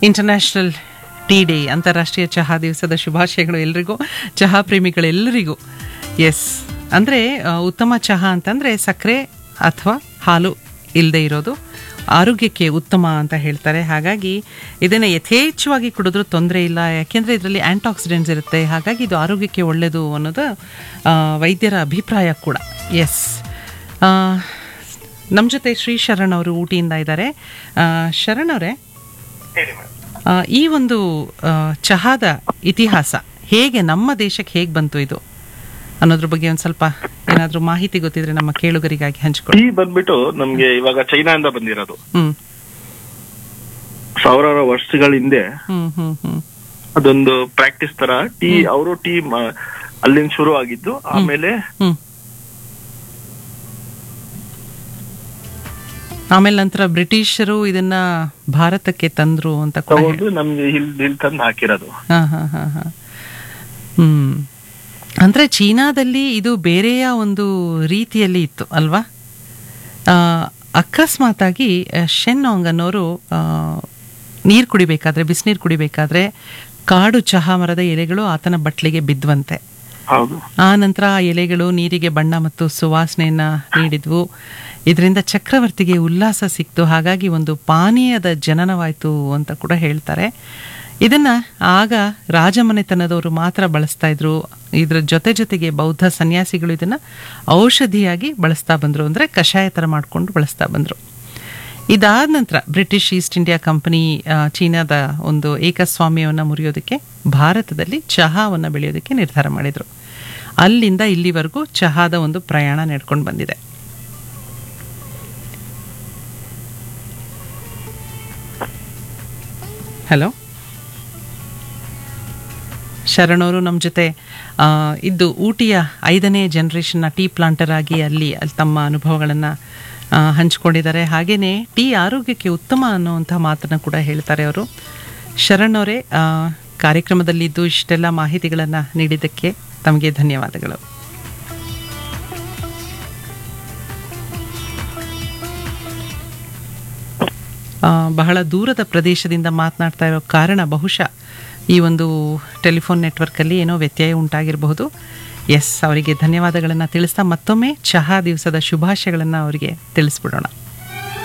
international tea day ಅಂತಾರಾಷ್ಟ್ರೀಯ ಚಹಾ ದಿವಸದ ಶುಭಾಶಯಗಳು ಎಲ್ರಿಗೂ ಚಹಾ ಪ್ರೇಮಿಗಳೆಲ್ಲರಿಗೂ ಎಸ್ ಅಂದರೆ ಉತ್ತಮ ಚಹಾ ಅಂತಂದರೆ ಸಕ್ಕರೆ ಅಥವಾ ಹಾಲು ಇಲ್ಲದೆ ಇರೋದು ಆರೋಗ್ಯಕ್ಕೆ ಉತ್ತಮ ಅಂತ ಹೇಳ್ತಾರೆ ಹಾಗಾಗಿ ಇದನ್ನು ಯಥೇಚ್ಛವಾಗಿ ಕುಡಿದ್ರೂ ತೊಂದರೆ ಇಲ್ಲ ಯಾಕೆಂದರೆ ಇದರಲ್ಲಿ ಆ್ಯಂಟಾಕ್ಸಿಡೆಂಟ್ಸ್ ಇರುತ್ತೆ ಹಾಗಾಗಿ ಇದು ಆರೋಗ್ಯಕ್ಕೆ ಒಳ್ಳೆಯದು ಅನ್ನೋದು ಆ, ವೈದ್ಯರ ಅಭಿಪ್ರಾಯ ಕೂಡ ಎಸ್ ನಮ್ಮ ಜೊತೆ ಶ್ರೀ ಶರಣ್ ಅವರು ಊಟಿಯಿಂದ ಇದ್ದಾರೆ ಆ, ಶರಣ್ ಅವರೇ ಹೇಳಿ ಮೇಡಮ್ ಆ, ಈ ಒಂದು ಆ, ಚಹಾದ ಇತಿಹಾಸ ಹೇಗೆ ನಮ್ಮ ದೇಶಕ್ಕೆ ಹೇಗೆ ಬಂತು ಇದು ಅನ್ನೋದ್ರ ಬಗ್ಗೆ ಒಂದು ಸ್ವಲ್ಪ ಏನಾದರೂ ಮಾಹಿತಿ ಗೊತ್ತಿದ್ರೆ ನಮ್ಮ ಕೇಳುಗರಿಗಾಗಿ ಹಂಚ್ಕೊಳ್ಳಿ ಟೀ ಬಂದ್ಬಿಟ್ಟು ನಮ್ಗೆ ಇವಾಗ ಚೈನಾದಿಂದ ಬಂದಿರೋದು ಹ್ಮ್ ಸಾವಿರಾರು ವರ್ಷಗಳ ಹಿಂದೆ ಹ್ಮ್ ಹ್ಮ್ ಹ್ಮ್ ಅದೊಂದು ಪ್ರಾಕ್ಟೀಸ್ ತರ ಟೀ ಅವರು ಟೀ ಮ- ಅಲ್ಲಿಂದ ಶುರು ಆಗಿದ್ದು ಆಮೇಲೆ ಹ್ಮ್ ಆಮೇಲೆ ನಂತರ ಬ್ರಿಟಿಷರು ಇದನ್ನ ಭಾರತಕ್ಕೆ ತಂದ್ರು ಅಂತ ಕೂಡ ಹೇಳಿ ತಗೊಂಡು ನಮ್ಗೆ ಇಲ್ಲಿ ಇಲ್ಲಿ ತಂದು ಹಾಕಿರೋದು ಹಾ ಹಾ ಹಾ ಹಾ ಹ್ಮ್ ಅಂದ್ರೆ ಚೀನಾದಲ್ಲಿ ಇದು ಬೇರೆಯ ಒಂದು ರೀತಿಯಲ್ಲಿ ಇತ್ತು ಅಲ್ವಾ ಆ, ಅಕಸ್ಮಾತಾಗಿ ಆ, ಶೆನ್ನಾಂಗ್ ಅನ್ನೋರು ನೀರು ಕುಡಿಬೇಕಾದ್ರೆ ಬಿಸಿನೀರು ಕುಡಿಬೇಕಾದ್ರೆ ಕಾಡು ಚಹಾ ಮರದ ಎಲೆಗಳು ಆತನ ಬಟ್ಲಿಗೆ ಬಿದ್ವಂತೆ ಹೌದು ಆ ನಂತರ ಆ ಎಲೆಗಳು ನೀರಿಗೆ ಬಣ್ಣ ಮತ್ತು ಸುವಾಸನೆಯನ್ನ ನೀಡಿದ್ವು ಇದರಿಂದ ಚಕ್ರವರ್ತಿಗೆ ಉಲ್ಲಾಸ ಸಿಕ್ತು ಹಾಗಾಗಿ ಒಂದು ಪಾನೀಯದ ಜನನವಾಯಿತು ಅಂತ ಕೂಡ ಹೇಳ್ತಾರೆ ಇದನ್ನ ಆಗ ರಾಜಮನೆತನದವರು ಮಾತ್ರ ಬಳಸ್ತಾ ಇದ್ರು ಇದ್ರ ಜೊತೆ ಜೊತೆಗೆ ಬೌದ್ಧ ಸನ್ಯಾಸಿಗಳು ಇದನ್ನ ಔಷಧಿಯಾಗಿ ಬಳಸ್ತಾ ಬಂದ್ರು ಅಂದ್ರೆ ಕಷಾಯ ಥರ ಮಾಡ್ಕೊಂಡು ಬಳಸ್ತಾ ಬಂದ್ರು ಇದಾದ ನಂತರ ಬ್ರಿಟಿಷ್ ಈಸ್ಟ್ ಇಂಡಿಯಾ ಕಂಪನಿ ಆ, ಚೀನಾದ ಒಂದು ಏಕಸ್ವಾಮ್ಯವನ್ನು ಮುರಿಯೋದಕ್ಕೆ ಭಾರತದಲ್ಲಿ ಚಹಾವನ್ನು ಬೆಳೆಯೋದಕ್ಕೆ ನಿರ್ಧಾರ ಮಾಡಿದರು ಅಲ್ಲಿಂದ ಇಲ್ಲಿವರೆಗೂ ಚಹಾದ ಒಂದು ಪ್ರಯಾಣ ನಡ್ಕೊಂಡು ಬಂದಿದೆ ಹಲೋ ಶರಣವರು ನಮ್ಮ ಜೊತೆ ಆ, ಇದ್ದು ಊಟಿಯ ಐದನೇ ಜನ್ರೇಷನ್ನ ಟೀ ಪ್ಲಾಂಟರ್ ಆಗಿ ಅಲ್ಲಿ ಅಲ್ಲಿ ತಮ್ಮ ಅನುಭವಗಳನ್ನು ಹಂಚ್ಕೊಂಡಿದ್ದಾರೆ ಹಾಗೆಯೇ ಟೀ ಆರೋಗ್ಯಕ್ಕೆ ಉತ್ತಮ ಅನ್ನುವಂಥ ಮಾತನ್ನು ಕೂಡ ಹೇಳ್ತಾರೆ ಅವರು ಶರಣ್ ಅವರೇ ಆ, ಕಾರ್ಯಕ್ರಮದಲ್ಲಿದ್ದು ಇಷ್ಟೆಲ್ಲ ಮಾಹಿತಿಗಳನ್ನು ನೀಡಿದ್ದಕ್ಕೆ ತಮಗೆ ಧನ್ಯವಾದಗಳು ಆ, ಬಹಳ ದೂರದ ಪ್ರದೇಶದಿಂದ ಮಾತನಾಡ್ತಾ ಇರೋ ಕಾರಣ ಬಹುಶಃ ಈ ಒಂದು ಟೆಲಿಫೋನ್ ನೆಟ್ವರ್ಕಲ್ಲಿ ಏನೋ ವ್ಯತ್ಯಯ ಉಂಟಾಗಿರಬಹುದು ಎಸ್ ಅವರಿಗೆ ಧನ್ಯವಾದಗಳನ್ನು ತಿಳಿಸ್ತಾ ಮತ್ತೊಮ್ಮೆ ಚಹಾ ದಿವಸದ ಶುಭಾಶಯಗಳನ್ನು ಅವರಿಗೆ ತಿಳಿಸ್ಬಿಡೋಣ